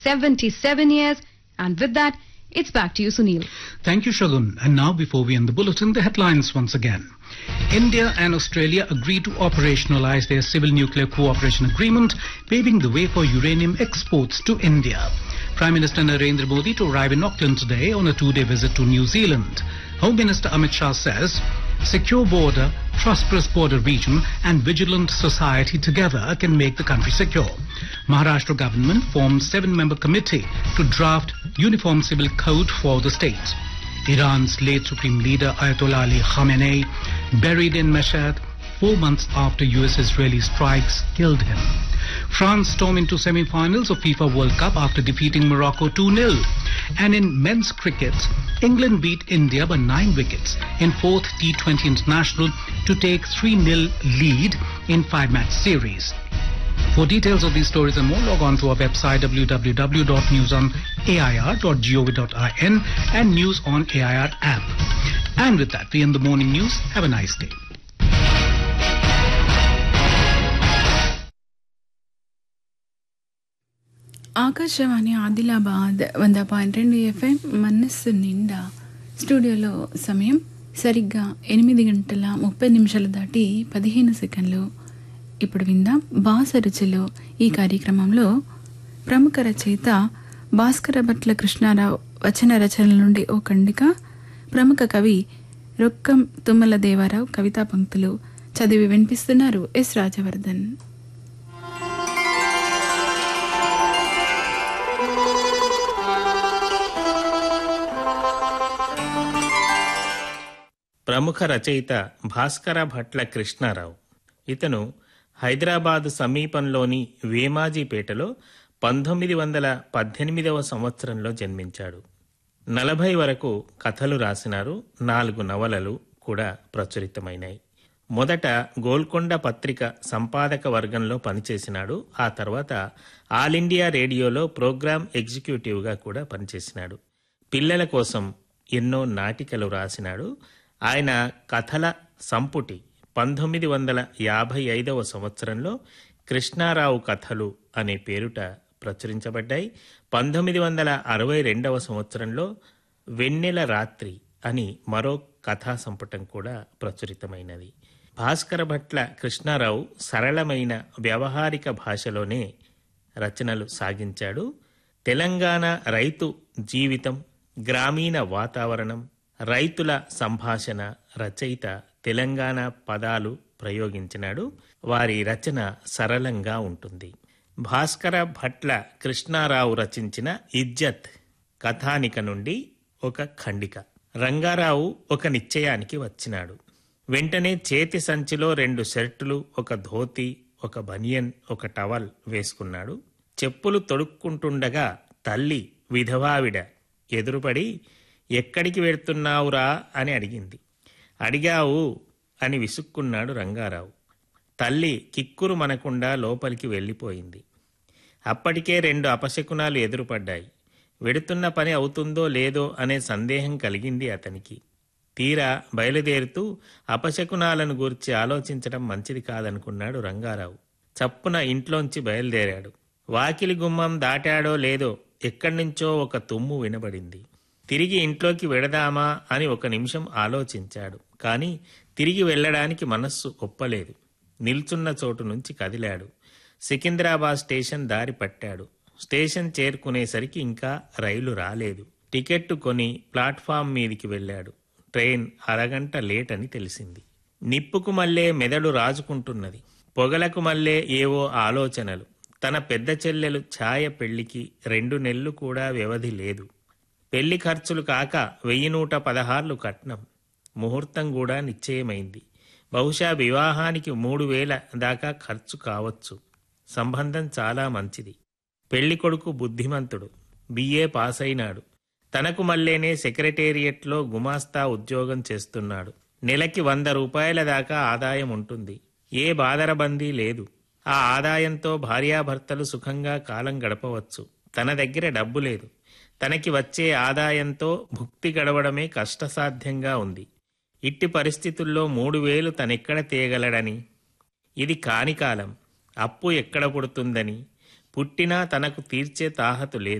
77 years. And with that, it's back to you, Sunil. Thank you, Shagun. And now, before we end the bulletin, the headlines once again. India and Australia agreed to operationalize their civil nuclear cooperation agreement, paving the way for uranium exports to India. Prime Minister Narendra Modi to arrive in Auckland today on a two-day visit to New Zealand. Home Minister Amit Shah says, secure border, prosperous border region and vigilant society together can make the country secure. Maharashtra government formed seven-member committee to draft uniform civil code for the state. Iran's late supreme leader Ayatollah Ali Khamenei buried in Mashhad four months after US-Israeli strikes killed him. France stormed into semi-finals of FIFA World Cup after defeating Morocco 2-0. And in men's cricket, England beat India by nine wickets in fourth T20 international to take 3-0 lead in five-match series. For details of these stories and more, log on to our website www.newsonair.gov.in and News on AIR app. And with that, we end the morning news. Have a nice day. Akashvani Adilabad వంద point రెండు FM మనస్సు నిండా స్టూడియోలో సమయం సరిగ్గా ఎనిమిది గంటల ముప్పై నిమిషాలు దాటి పదిహేను సెకండ్లు ఇప్పుడు విందాం బాస రుచిలో ఈ కార్యక్రమంలో ప్రముఖ రచయిత భాస్కర భట్ల కృష్ణారావు వచన రచనల నుండి ఓ ఖండిక ప్రముఖ కవి రొక్కం తుమ్మల దేవారావు కవితా పంక్తులు చదివి వినిపిస్తున్నారు ఎస్ రాజవర్ధన్ ప్రముఖ రచయిత భాస్కర భట్ల కృష్ణారావు ఇతను హైదరాబాదు సమీపంలోని వేమాజీపేటలో పంతొమ్మిది వందల పద్దెనిమిదవ సంవత్సరంలో జన్మించాడు నలభై వరకు కథలు రాసినారు నాలుగు నవలలు కూడా ప్రచురితమైనాయి మొదట గోల్కొండ పత్రిక సంపాదక వర్గంలో పనిచేసినాడు ఆ తర్వాత ఆల్ ఇండియా రేడియోలో ప్రోగ్రామ్ ఎగ్జిక్యూటివ్గా కూడా పనిచేసినాడు పిల్లల కోసం ఎన్నో నాటికలు రాసినాడు ఆయన కథల సంపుటి పంతొమ్మిది వందల యాభై ఐదవ సంవత్సరంలో కృష్ణారావు కథలు అనే పేరుట ప్రచురించబడ్డాయి పంతొమ్మిది వందల అరవై రెండవ సంవత్సరంలో వెన్నెల రాత్రి అని మరో కథా సంపుటం కూడా ప్రచురితమైనది భాస్కర భట్ల కృష్ణారావు సరళమైన వ్యవహారిక భాషలోనే రచనలు సాగించాడు తెలంగాణ రైతు జీవితం గ్రామీణ వాతావరణం రైతుల సంభాషణ రచయిత తెలంగాణ పదాలు ప్రయోగించినాడు వారి రచన సరళంగా ఉంటుంది భాస్కర భట్ల కృష్ణారావు రచించిన ఇజ్జత్ కథానిక నుండి ఒక ఖండిక రంగారావు ఒక నిశ్చయానికి వచ్చినాడు వెంటనే చేతి సంచిలో రెండు షర్టులు ఒక ధోతి ఒక బనియన్ ఒక టవల్ వేసుకున్నాడు చెప్పులు తొడుక్కుంటుండగా తల్లి విధవావిడ ఎదురుపడి ఎక్కడికి వెళ్తున్నావురా అని అడిగింది అడిగావు అని విసుక్కున్నాడు రంగారావు తల్లి కిక్కురు మనకుండా లోపలికి వెళ్ళిపోయింది అప్పటికే రెండు అపశకునాలు ఎదురుపడ్డాయి వెడుతున్న పని అవుతుందో లేదో అనే సందేహం కలిగింది అతనికి తీరా బయలుదేరుతూ అపశకునాలను గూర్చి ఆలోచించడం మంచిది కాదనుకున్నాడు రంగారావు చప్పున ఇంట్లోంచి బయలుదేరాడు వాకిలి గుమ్మం దాటాడో లేదో ఎక్కడ్నుంచో ఒక తుమ్ము వినబడింది తిరిగి ఇంట్లోకి వెడదామా అని ఒక నిమిషం ఆలోచించాడు కాని తిరిగి వెళ్ళడానికి మనస్సు ఒప్పలేదు నిల్చున్న చోటు నుంచి కదిలాడు సికింద్రాబాద్ స్టేషన్ దారి పట్టాడు స్టేషన్ చేరుకునేసరికి ఇంకా రైలు రాలేదు టికెట్టు కొని ప్లాట్ఫామ్ మీదికి వెళ్ళాడు ట్రైన్ అరగంట లేట్ అని తెలిసింది నిప్పుకు మళ్ళే మెదడు రాజుకుంటున్నది పొగలకు మళ్ళే ఏవో ఆలోచనలు తన పెద్ద చెల్లెలు ఛాయ పెళ్లికి రెండు నెలలు కూడా వ్యవధి లేదు పెళ్లి ఖర్చులు కాక వెయ్యి నూట పదహార్లు కట్నం ముహూర్తం కూడా నిశ్చయమైంది బహుశా వివాహానికి మూడు వేల దాకా ఖర్చు కావచ్చు సంబంధం చాలా మంచిది పెళ్లి కొడుకు బుద్ధిమంతుడు బిఏ పాస్ అయినాడు తనకు మళ్ళేనే సెక్రటేరియట్లో గుమాస్తా ఉద్యోగం చేస్తున్నాడు నెలకి వంద రూపాయల దాకా ఆదాయం ఉంటుంది ఏ బాదరబందీ లేదు ఆ ఆదాయంతో భార్యాభర్తలు సుఖంగా కాలం గడపవచ్చు తన దగ్గర డబ్బు లేదు తనకి వచ్చే ఆదాయంతో భుక్తి గడవడమే కష్టసాధ్యంగా ఉంది ఇట్టి పరిస్థితుల్లో మూడు వేలు తనెక్కడ తేగలడని ఇది కాని కాలం అప్పు ఎక్కడ పుడుతుందని పుట్టినా తనకు తీర్చే తాహతు లేదు